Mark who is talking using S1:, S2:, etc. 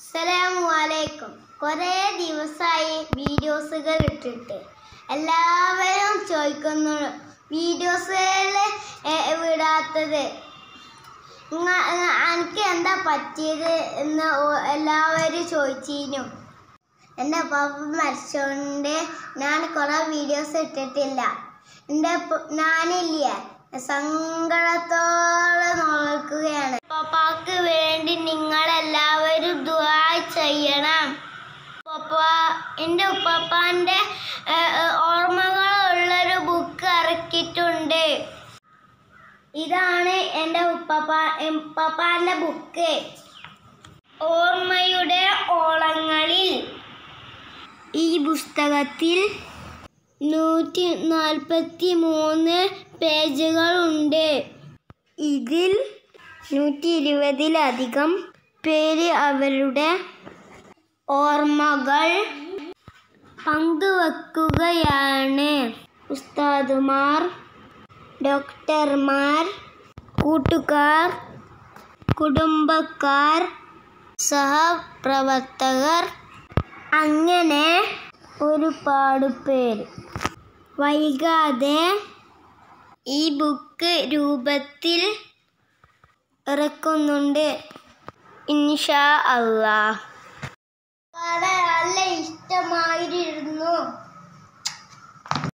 S1: അസ്സലാമു അലൈക്കും കുറേ ദിവസമായി വീഡിയോസുകൾ ഇട്ടിട്ട് എല്ലാവരും ചോദിക്കുന്നു വീഡിയോസുകൾ വിടാത്തത് ഇങ്ങ- ഇങ്ങ- എനിക്ക് എന്താ പറ്റിയത് എന്ന് ഓ- എല്ലാവരും ചോദിച്ചിരുന്നു എൻ്റെ പപ്പ മരിച്ചോണ്ട് ഞാൻ കുറേ വീഡിയോസ് ഇട്ടിട്ടില്ല എൻ്റെ പ- ഞാനില്ലേ സങ്കടത്തോടെ നോക്കുകയാണ് പപ്പാക്ക് വേണ്ടി നിങ്ങൾ എല്ലാവരും ദുആ ചെയ്യണം പപ്പ എൻ്റെ ഉപ്പാപ്പാൻ്റെ ഓർമ്മകളുള്ളൊരു ബുക്ക് ഇറക്കിയിട്ടുണ്ട് ഇതാണ് എൻ്റെ ഉപ്പാപ്പ ഉപ്പാപ്പാൻ്റെ ബുക്ക് ഓർമ്മയുടെ ഓളങ്ങളിൽ ഈ പുസ്തകത്തിൽ നൂറ്റി നാൽപ്പത്തി മൂന്ന് പേജുകളുണ്ട് ഇതിൽ നൂറ്റി ഇരുപതിലധികം പേര് അവരുടെ ഓർമ്മകൾ പങ്കുവെക്കുകയാണ് ഉസ്താദുമാർ ഡോക്ടർമാർ കൂട്ടുകാർ കുടുംബക്കാർ സഹപ്രവർത്തകർ അങ്ങനെ ഒരുപാട് പേര് വൈകാതെ ഈ ബുക്ക് രൂപത്തിൽ ഇറക്കുന്നുണ്ട് ഇൻഷാ അള്ളാ വളരെ നല്ല ഇഷ്ടമായിരുന്നു